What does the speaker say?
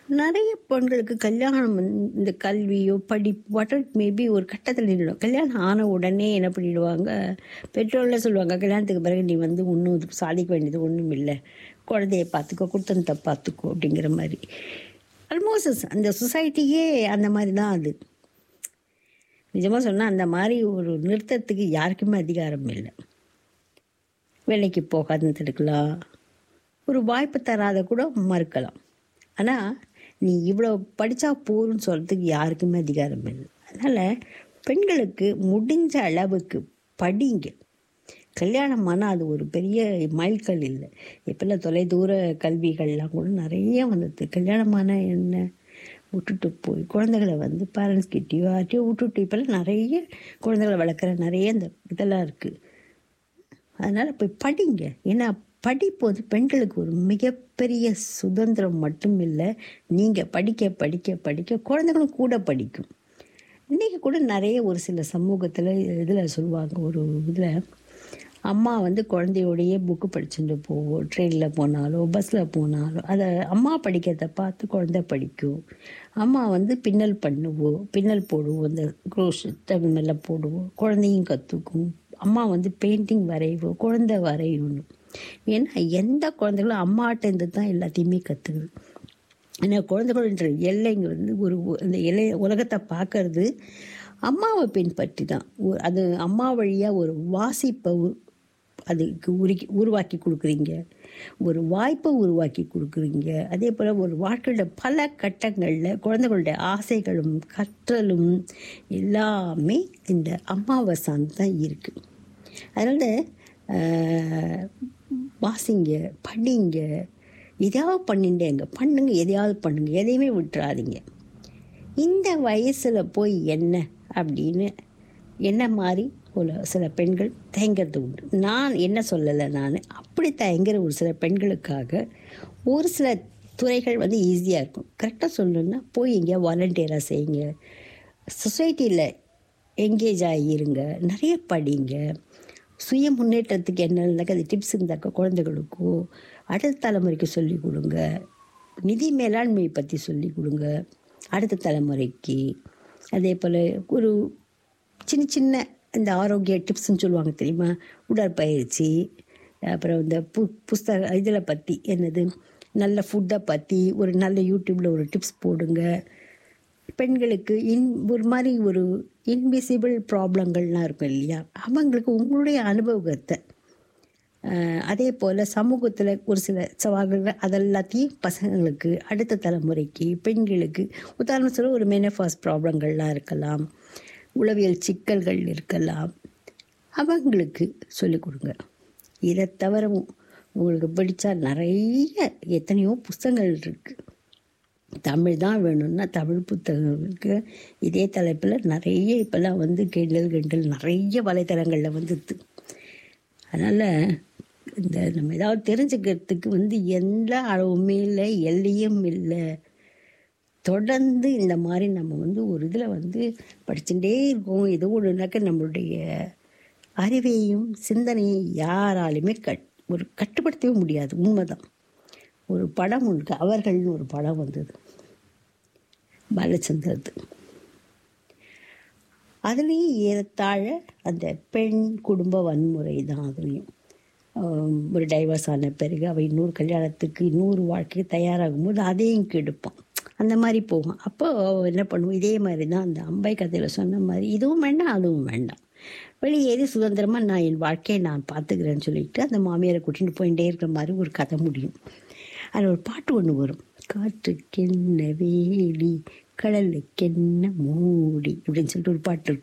நிறைய பெண்களுக்கு கல்யாணம் வந்து இந்த கல்வியோ படி வாட்டர் மேபி ஒரு கட்டத்தில் நின்றுடும் கல்யாணம் ஆன உடனே என்ன பண்ணிடுவாங்க பெற்றோர்ல சொல்லுவாங்க கல்யாணத்துக்கு பிறகு நீ வந்து ஒன்றும் சாதிக்க வேண்டியது ஒன்றும் இல்லை குழந்தைய பார்த்துக்கோ குடுத்தனத்தை பார்த்துக்கோ அப்படிங்கிற மாதிரி ஆல்மோஸ்ட் அந்த சொசைட்டியே அந்த மாதிரி தான் அது நிஜமாக சொன்னால் அந்த மாதிரி ஒரு நிறுத்தத்துக்கு யாருக்குமே அதிகாரம் இல்லை வேலைக்கு போகாதுன்னு தடுக்கலாம் ஒரு வாய்ப்பு தராத கூட மறுக்கலாம் ஆனால் நீ இவ்வளோ படித்தா போதும்னு சொல்கிறதுக்கு யாருக்குமே அதிகாரம் இல்லை அதனால் பெண்களுக்கு முடிஞ்ச அளவுக்கு படிங்க கல்யாணம் ஆனால் அது ஒரு பெரிய மைல்கல் இல்லை இப்போல்லாம் தொலைதூர கல்விகள்லாம் கூட நிறைய வந்தது கல்யாணமான என்ன விட்டுட்டு போய் குழந்தைகளை வந்து பேரண்ட்ஸ் கிட்டேயோ யார்ட்டையோ விட்டுட்டு இப்போல்லாம் நிறைய குழந்தைகளை வளர்க்குற நிறைய இந்த இதெல்லாம் இருக்குது அதனால் போய் படிங்க ஏன்னா படிப்பு வந்து பெண்களுக்கு ஒரு மிகப்பெரிய சுதந்திரம் மட்டும் இல்லை நீங்கள் படிக்க படிக்க படிக்க குழந்தைகளும் கூட படிக்கும் இன்றைக்கி கூட நிறைய ஒரு சில சமூகத்தில் இதில் சொல்லுவாங்க ஒரு இதில் அம்மா வந்து குழந்தையோடையே புக்கு படிச்சுட்டு போவோம் ட்ரெயினில் போனாலோ பஸ்ஸில் போனாலோ அதை அம்மா படிக்கிறத பார்த்து குழந்தை படிக்கும் அம்மா வந்து பின்னல் பண்ணுவோம் பின்னல் போடுவோம் இந்த க்ரோஷ் மேலே போடுவோம் குழந்தையும் கற்றுக்கும் அம்மா வந்து பெயிண்டிங் வரைவோம் குழந்தை வரையணும் ஏன்னா எந்த குழந்தைகளும் அம்மாட்டேருந்து தான் எல்லாத்தையுமே கற்றுக்குது ஏன்னா குழந்தைகள்ன்ற எல்லைங்க வந்து ஒரு அந்த எல்லை உலகத்தை பார்க்கறது அம்மாவை பின்பற்றி தான் ஒரு- அது அம்மா வழியாக ஒரு வாசிப்பை உ- அதுக்கு உருக்கி உருவாக்கி கொடுக்குறீங்க ஒரு வாய்ப்பை உருவாக்கி கொடுக்குறீங்க அதே போல் ஒரு வாழ்க்கையோட பல கட்டங்களில் குழந்தைகளுடைய ஆசைகளும் கற்றலும் எல்லாமே இந்த அம்மாவை சார்ந்து தான் இருக்குது அதனால் ஆஹ், வாசிங்க படிங்க எதையாவது பண்ணிட்டேங்க பண்ணுங்க எதையாவது பண்ணுங்க எதையுமே விட்டுறாதீங்க இந்த வயசில் போய் என்ன அப்படின்னு என்ன மாதிரி ஒரு சில பெண்கள் தயங்கிறது உண்டு நான் என்ன சொல்லலை நான் அப்படி தயங்குற ஒரு சில பெண்களுக்காக ஒரு சில துறைகள் வந்து ஈஸியாக இருக்கும் கரெக்டாக சொல்லணுன்னா போய் எங்கேயா வாலண்டியராக செய்யுங்க சொசைட்டியில் எங்கேஜ் ஆகிருங்க நிறைய படிங்க சுய முன்னேற்றத்துக்கு என்ன இருந்தாக்க அது டிப்ஸ் இருந்தாக்க குழந்தைகளுக்கோ அடுத்த தலைமுறைக்கு சொல்லிக் கொடுங்க நிதி மேலாண்மை பற்றி சொல்லிக் கொடுங்க அடுத்த தலைமுறைக்கு அதே போல் ஒரு சின்ன சின்ன இந்த ஆரோக்கிய டிப்ஸ்னு சொல்லுவாங்க தெரியுமா உடற்பயிற்சி அப்புறம் இந்த பு புஸ்தக இதில் பற்றி என்னது நல்ல ஃபுட்டை பற்றி ஒரு நல்ல யூடியூப்பில் ஒரு டிப்ஸ் போடுங்க பெண்களுக்கு இன் ஒரு மாதிரி ஒரு இன்விசிபிள் ப்ராப்ளங்கள்லாம் இருக்கும் இல்லையா அவங்களுக்கு உங்களுடைய அனுபவத்தை அஹ், அதே போல் சமூகத்தில் ஒரு சில சவால்கள் அதெல்லாத்தையும் பசங்களுக்கு அடுத்த தலைமுறைக்கு பெண்களுக்கு உதாரணம் சொல்ல ஒரு மெனஃபாஸ் ப்ராப்ளங்கள்லாம் இருக்கலாம் உளவியல் சிக்கல்கள் இருக்கலாம் அவங்களுக்கு சொல்லிக் கொடுங்க இதை தவிரவும் உங்களுக்கு பிடிச்சா நிறைய எத்தனையோ புஸ்தகங்கள் இருக்குது தமிழ் தான் வேணும்னா தமிழ் புத்தகம் இருக்கு இதே தலைப்பில் நிறைய இப்போல்லாம் வந்து கிண்டல் கிண்டல் நிறைய வலைத்தளங்களில் வந்துடுது அதனால் இந்த நம்ம ஏதாவது தெரிஞ்சுக்கிறதுக்கு வந்து எந்த அளவுமே இல்லை எல்லையும் இல்லை தொடர்ந்து இந்த மாதிரி நம்ம வந்து ஒரு இதில் வந்து படிச்சுட்டே இருக்கோம் ஏதோ ஒன்றுனாக்க நம்மளுடைய அறிவையும் சிந்தனையும் யாராலுமே கட் ஒரு கட்டுப்படுத்தவே முடியாது உண்மைதான் ஒரு படம் இருக்கு அவர்கள்னு ஒரு படம் வந்தது பாலச்சந்திரது அதுலேயும் ஏறத்தாழ அந்த பெண் குடும்ப வன்முறை தான் அதுலேயும் ஆம், ஒரு டைவர்ஸ் ஆன பிறகு அவள் இன்னொரு கல்யாணத்துக்கு இன்னொரு வாழ்க்கைக்கு தயாராகும் போது அதையும் கெடுப்பான் அந்த மாதிரி போகும் அப்போ அவ என்ன பண்ணுவோம் இதே மாதிரி தான் அந்த அம்பை கதையில் சொன்ன மாதிரி இதுவும் வேண்டாம் அதுவும் வேண்டாம் வெளியேறி சுதந்திரமாக நான் என் வாழ்க்கையை நான் பார்த்துக்கிறேன்னு சொல்லிட்டு அந்த மாமியாரை கூட்டிகிட்டு போயிட்டே இருக்கிற மாதிரி ஒரு கதை முடியும் அதில் ஒரு பாட்டு ஒன்று வரும் காற்றுக்கென்ன வேலி கடலுக்கென்ன மூடி அப்படின்னு சொல்லிட்டு ஒரு பாட்டு இருக்கும்